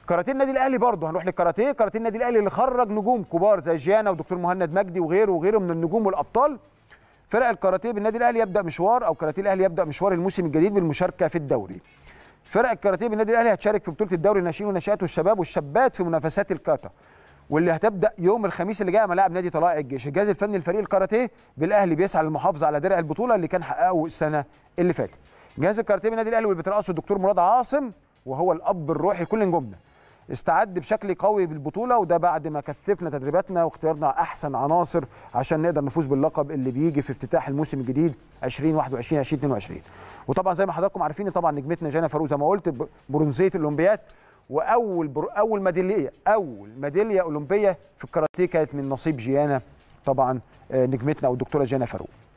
كاراتيه النادي الاهلي برضه هنروح للكاراتيه كاراتيه النادي الاهلي اللي خرج نجوم كبار زي جيانا ودكتور مهند مجدي وغيره وغيره من النجوم والابطال فرق الكاراتيه بالنادي الاهلي يبدا مشوار او كاراتيه الاهلي يبدا مشوار الموسم الجديد بالمشاركه في الدوري فرق الكاراتيه بالنادي الاهلي هتشارك في بطوله الدوري الناشئين والناشئات والشباب والشابات في منافسات الكاتا واللي هتبدا يوم الخميس اللي جاي على ملاعب نادي طلائع الجيش الجهاز الفني لفريق الكاراتيه بالاهلي بيسعى للمحافظه على درع البطوله اللي كان حققه السنه اللي فاتت جهاز الكاراتيه بالنادي الاهلي واللي بترأسه الدكتور مراد عاصم وهو الاب الروحي لكل نجومنا استعد بشكل قوي بالبطوله وده بعد ما كثفنا تدريباتنا واختيارنا احسن عناصر عشان نقدر نفوز باللقب اللي بيجي في افتتاح الموسم الجديد 2021 2022 وطبعا زي ما حضراتكم عارفين طبعا نجمتنا جانا فاروق زي ما قلت ب- برونزيه الاولمبياد واول بر... اول ميداليه اول ميداليه اولمبيه في الكاراتيه كانت من نصيب جيانا طبعا آه، نجمتنا او الدكتوره جانا فاروق